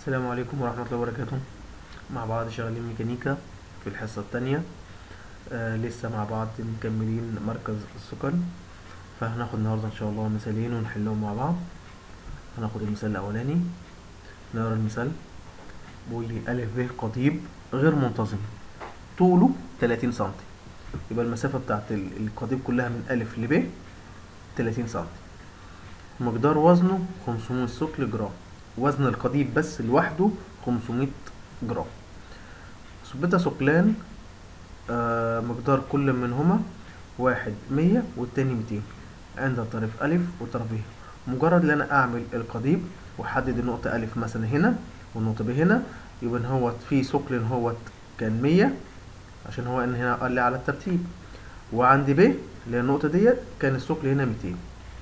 السلام عليكم ورحمة الله وبركاته مع بعض شغالين ميكانيكا في الحصة التانية آه لسه مع بعض مكملين مركز الثقل فهناخد النهاردة ان شاء الله مثالين ونحلهم مع بعض هناخد المثال الاولاني نقرا المثال بيقول لي ألف ب قضيب غير منتظم طوله 30 سنتي يبقى المسافة بتاعت ال- القضيب كلها من ألف ل ب 30 سنتي مقدار وزنه 500 ثقل جرام وزن القضيب بس لوحده 500 جرام ثبت ثقلان آه مقدار كل منهما واحد مية والتاني ميتين عند طرف ألف وطرف ب مجرد ان انا اعمل القضيب واحدد النقطة ألف مثلا هنا والنقطة ب هنا يبقى إن هوت في ثقل هوت كان مية عشان هو ان هنا قال لي على الترتيب وعند ب اللي هي النقطة ديت كان الثقل هنا ميتين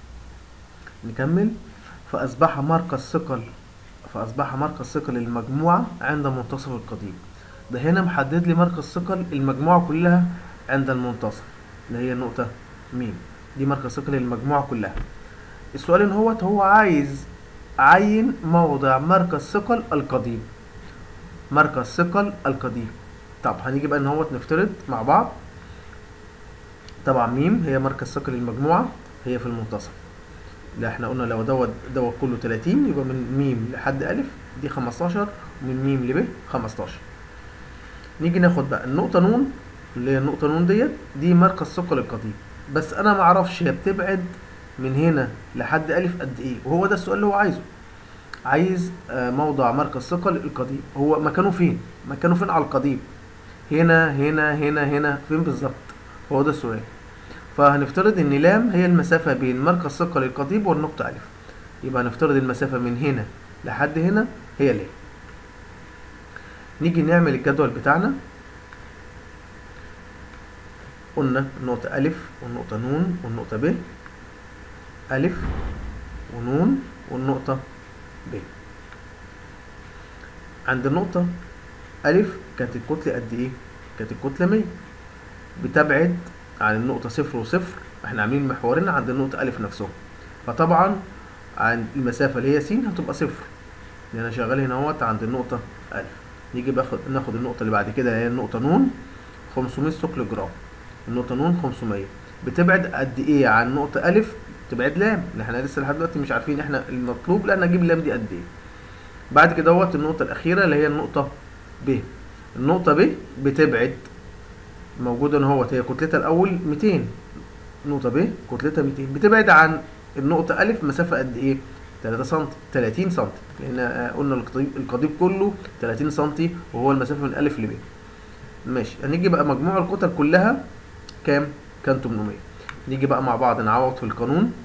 نكمل فأصبح مركز ثقل فأصبح مركز ثقل المجموعة عند منتصف القضيب ده هنا محدد لي مركز ثقل المجموعة كلها عند المنتصف اللي هي النقطة ميم دي مركز ثقل المجموعة كلها السؤال ان هو هو عايز عين موضع مركز ثقل القضيب مركز ثقل القضيب طب هنيجي بقى ان هو نفترض مع بعض طبعا ميم هي مركز ثقل المجموعة هي في المنتصف لا احنا قلنا لو دوت دوت كله 30 يبقى من ميم لحد ألف دي 15 ومن ميم لب 15 نيجي ناخد بقى النقطة نون اللي هي النقطة نون ديت دي مركز ثقل القضيب بس أنا معرفش هي بتبعد من هنا لحد ألف قد إيه وهو ده السؤال اللي هو عايزه عايز آه، موضع مركز ثقل القضيب هو مكانه فين؟ مكانه فين على القضيب؟ هنا هنا هنا هنا فين بالظبط؟ هو ده السؤال فهنفترض ان لام هي المسافة بين مركز ثقل القضيب والنقطة ألف يبقى هنفترض المسافة من هنا لحد هنا هي لام نيجي نعمل الجدول بتاعنا قلنا النقطة ألف والنقطة نون والنقطة ب ألف ونون والنقطة ب عند النقطة ألف كانت الكتلة قد إيه؟ كانت الكتلة مية بتبعد عن النقطة صفر وصفر احنا عاملين محورين عند النقطة ألف نفسهم فطبعا عن المسافة اللي هي س هتبقى صفر لأن أنا شغال هنا اهوت عند النقطة ألف نيجي باخد ناخد النقطة اللي بعد كده هي النقطة نون 500 ثقل جرام النقطة نون 500 بتبعد قد إيه عن النقطة ألف تبعد لام اللي احنا لسه لحد دلوقتي مش عارفين احنا المطلوب لا نجيب اللام دي قد إيه بعد كده اهوت النقطة الأخيرة اللي هي النقطة ب النقطة ب بتبعد موجودة ان هو هي كتلتها الاول 200 نقطة ب كتلتها 200 بتبعد عن النقطة ألف مسافة قد إيه؟ 3 سم 30 سم لأن آه، قلنا القضيب القضيب كله 30 سم وهو المسافة من ألف ل ب ماشي هنيجي بقى مجموع الكتل كلها كام؟ كان 800 نيجي بقى مع بعض نعوض في القانون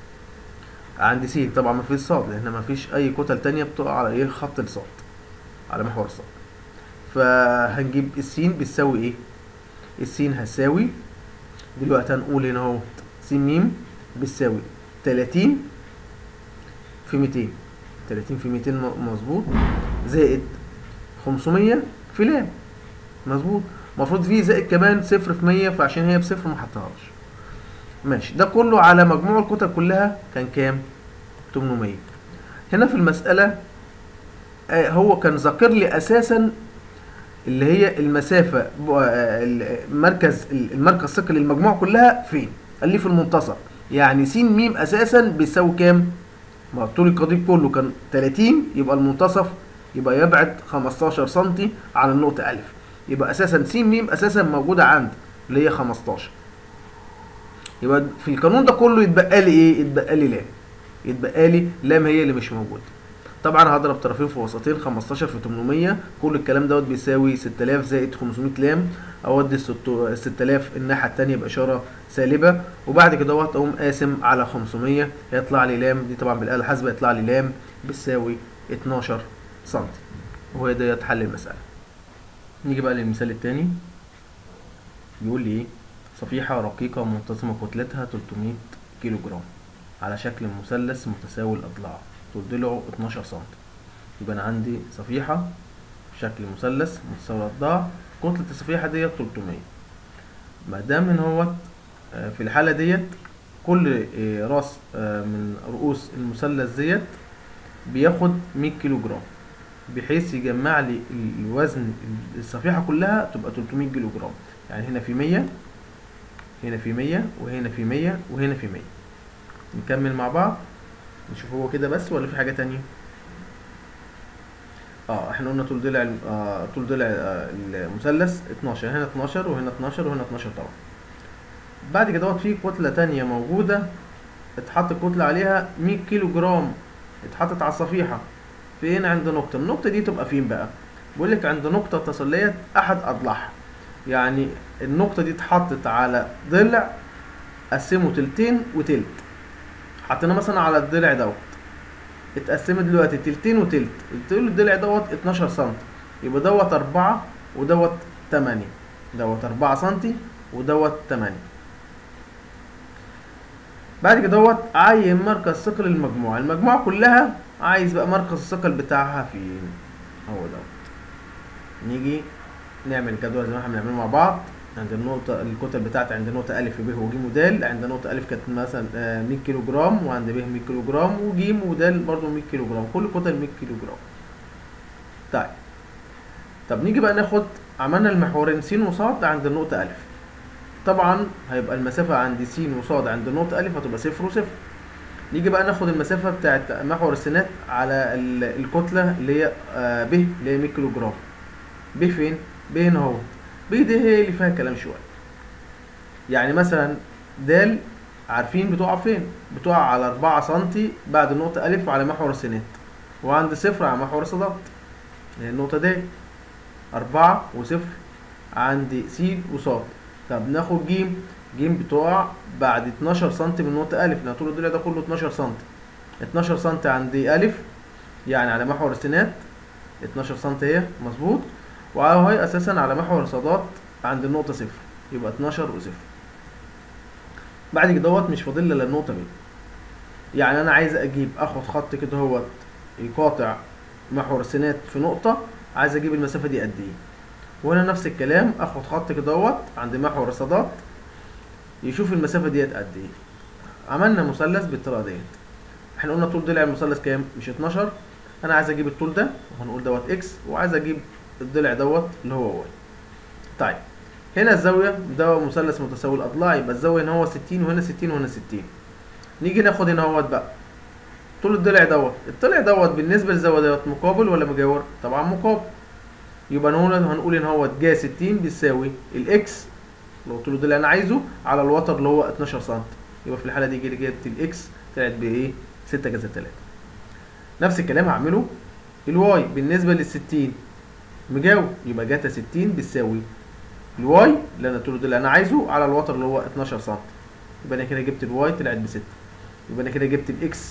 عند س طبعا مفيش صاد لأن مفيش أي كتل تانية بتقع على إيه خط الصاد على محور الصاد فهنجيب السين بتساوي إيه؟ السين هتساوي دلوقتي هنقول هنا اهو س م بتساوي 30 في 200 30 في 200 م- مظبوط زائد 500 في لام مظبوط المفروض فيه زائد كمان صفر في 100 فعشان هي بصفر ما حطهاش ماشي ده كله على مجموع الكتل كلها كان كام 800 هنا في المسألة آه، هو كان ذاكر لي أساسا اللي هي المسافة ب- آه، المركز المركز ثقل المجموعة كلها فين؟ قال لي في المنتصف يعني س م اساسا بيساوي كام؟ ما طول القضيب كله كان 30 يبقى المنتصف يبقى يبعد 15 سم عن النقطة ألف يبقى اساسا س م اساسا موجودة عند اللي هي 15 يبقى في القانون ده كله يتبقى لي ايه؟ يتبقى لي لام يتبقى لي لام هي اللي مش موجودة طبعا هضرب طرفين في وسطين 15 في 800 كل الكلام دوت بيساوي 6000 زائد 500 لام اودي ال 6000 الناحيه التانية باشاره سالبه وبعد كده دوت اقوم قاسم على 500 هيطلع لي لام دي طبعا بالاله الحاسبه يطلع لي لام بتساوي 12 سم وهي ديت حل المساله نيجي بقى للمثال التاني بيقول لي ايه صفيحه رقيقه منتظمه كتلتها 300 كيلو جرام على شكل مثلث متساوي الاضلاع طول ضلعه 12 سم يبقى انا عندي صفيحة شكل مثلث متساوي الاضلاع كتلة الصفيحة ديت 300 ما دام ان هو آه، في الحالة ديت كل آه، راس آه، من رؤوس المثلث ديت بياخد 100 كيلو جرام بحيث يجمع لي ال- الوزن الصفيحة كلها تبقى 300 كيلو جرام يعني هنا في 100 هنا في 100 وهنا في 100 وهنا في 100 نكمل مع بعض نشوف هو كده بس ولا في حاجة تانية اه احنا قلنا طول ضلع ال- آه طول ضلع آه المثلث 12 هنا 12 وهنا 12 وهنا 12 طبعا بعد كده دوت في كتلة تانية موجودة اتحط الكتلة عليها 100 كيلو جرام اتحطت على الصفيحة فين عند نقطة النقطة دي تبقى فين بقى بيقول لك عند نقطة تصلية أحد أضلاعها يعني النقطة دي اتحطت على ضلع قسمه تلتين وتلت حطينا مثلا على الضلع دوت اتقسمت دلوقتي تلتين وتلت تقول الضلع دوت 12 سم يبقى دوت أربعة ودوت تمانية دوت أربعة سنتي ودوت تمانية بعد كده دوت عين مركز ثقل المجموعة المجموعة كلها عايز بقى مركز الثقل بتاعها فين هو دوت نيجي نعمل الجدول زي ما احنا بنعمله مع بعض عند النقطة الكتل بتاعتي عند نقطة ألف وب وج ودال عند نقطة ألف كانت مثلا آه، 100 كيلو جرام وعند ب 100 كيلو جرام وج ودال برضه 100 كيلو جرام كل كتل 100 كيلو جرام طيب طب نيجي بقى ناخد عملنا المحورين س وصاد عند النقطة ألف طبعا هيبقى المسافة عند س وصاد عند النقطة ألف هتبقى صفر وصفر نيجي بقى ناخد المسافة بتاعت محور السينات على ال- الكتلة اللي هي آه، ب اللي هي 100 كيلو جرام ب فين؟ ب هنا اهو ب دي هي اللي فيها كلام شوية يعني مثلا د عارفين بتقع فين؟ بتقع على 4 سنتي بعد النقطة ألف على محور السينات وعند صفر على محور الصادات اللي هي النقطة د أربعة وصفر عند س وصاد طب ناخد ج ج بتقع بعد 12 سنتي من نقطة ألف لأن طول الضلع ده كله 12 سنتي 12 سنتي عند ألف يعني على محور السينات 12 سنتي اهي مظبوط وهي أساسا على محور صادات عند النقطة صفر يبقى 12 وصفر بعد كده دوت مش فاضل لي الا النقطة ب يعني أنا عايز أجيب آخد خط كده هوت يقاطع محور السينات في نقطة عايز أجيب المسافة دي قد إيه وهنا نفس الكلام اخد خط كده اهوت عند محور الصادات يشوف المسافه ديت قد ايه عملنا مثلث بالطريقه ديت احنا قلنا طول ضلع المثلث كام مش 12 انا عايز اجيب الطول ده وهنقول دوت اكس وعايز اجيب الضلع دوت اللي هو واي طيب هنا الزاويه ده مثلث متساوي الاضلاع يبقى الزاويه هنا هو 60 وهنا 60 وهنا 60 نيجي ناخد هنا اهوت بقى طول الضلع دوت الضلع دوت بالنسبه للزاويه دوت مقابل ولا مجاور طبعا مقابل يبقى نقول هنقول ان هو جا 60 بيساوي الاكس لو قلت له ده اللي انا عايزه على الوتر اللي هو 12 سم يبقى في الحاله دي جيت جبت الاكس طلعت بايه 6 جذر 3 نفس الكلام هعمله الواي بالنسبه لل 60 مجاوب يبقى جاتا 60 بتساوي الواي اللي انا قلت له ده اللي انا عايزه على الوتر اللي هو 12 سم يبقى انا كده جبت الواي طلعت ب 6 يبقى انا كده جبت الاكس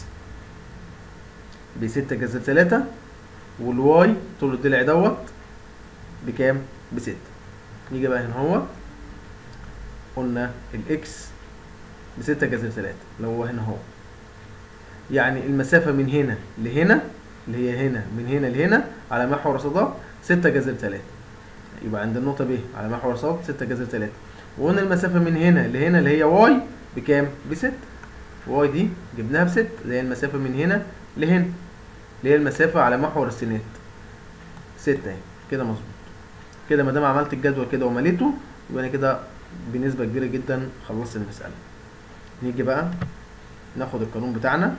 ب 6 جذر 3 والواي طول الضلع دوت بكام؟ بستة نيجي بقى هنا هو قلنا الاكس بستة جذر تلاتة اللي هو هنا هو يعني المسافة من هنا لهنا اللي هي هنا من هنا لهنا على محور صادات ستة جذر تلاتة يبقى عند النقطة ب على محور صاد ستة جذر تلاتة وقلنا المسافة من هنا لهنا اللي هي واي بكام؟ بستة واي دي جبناها بستة اللي هي المسافة من هنا لهنا اللي هي المسافة على محور السينات ستة اهي كده مظبوط كده ما دام عملت الجدول كده ومليته يبقى انا كده بنسبة كبيرة جدا خلصت المسألة نيجي بقى ناخد القانون بتاعنا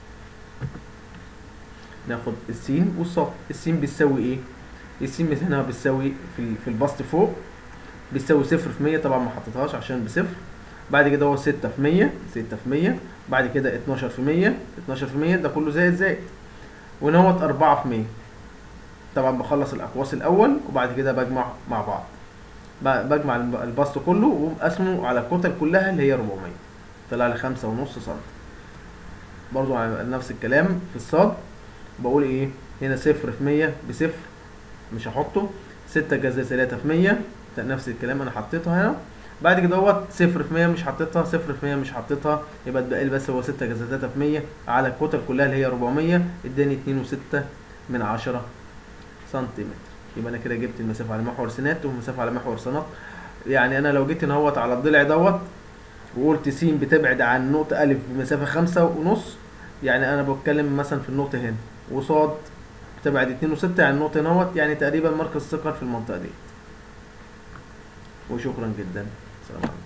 ناخد السين والصاد السين بتساوي ايه السين من هنا بتساوي في ال- في البسط فوق بتساوي صفر في مية طبعا ما حطيتهاش عشان بصفر بعد كده هو ستة في مية ستة في مية بعد كده اتناشر في مية اتناشر في مية ده كله زائد زائد وهنا هو أربعة في مية طبعا بخلص الأقواس الأول وبعد كده بجمع مع بعض ب- بجمع الب- البسط كله وبقسمه على الكتل كلها اللي هي 400 طلع لي خمسة ونص سم برضو على نفس الكلام في الصاد بقول ايه هنا صفر في مية بصفر مش هحطه ستة جذر تلاتة في مية ده نفس الكلام انا حطيتها هنا بعد كده دوت صفر في مية مش حطيتها صفر في مية مش حطيتها يبقى اتبقى لي بس هو ستة جذر تلاتة في مية على الكتل كلها اللي هي 400 اداني اتنين وستة من عشرة سنتيمتر يبقى انا كده جبت المسافة على محور سينات والمسافة على محور صنات يعني انا لو جيت اهوت على الضلع دوت وقلت س بتبعد عن نقطة ألف بمسافة خمسة ونص يعني أنا بتكلم مثلا في النقطة هنا وصاد تبعد اتنين وستة يعني النقطة نوت يعني تقريبا مركز ثقل في المنطقة دي وشكرا جدا سلام عليكم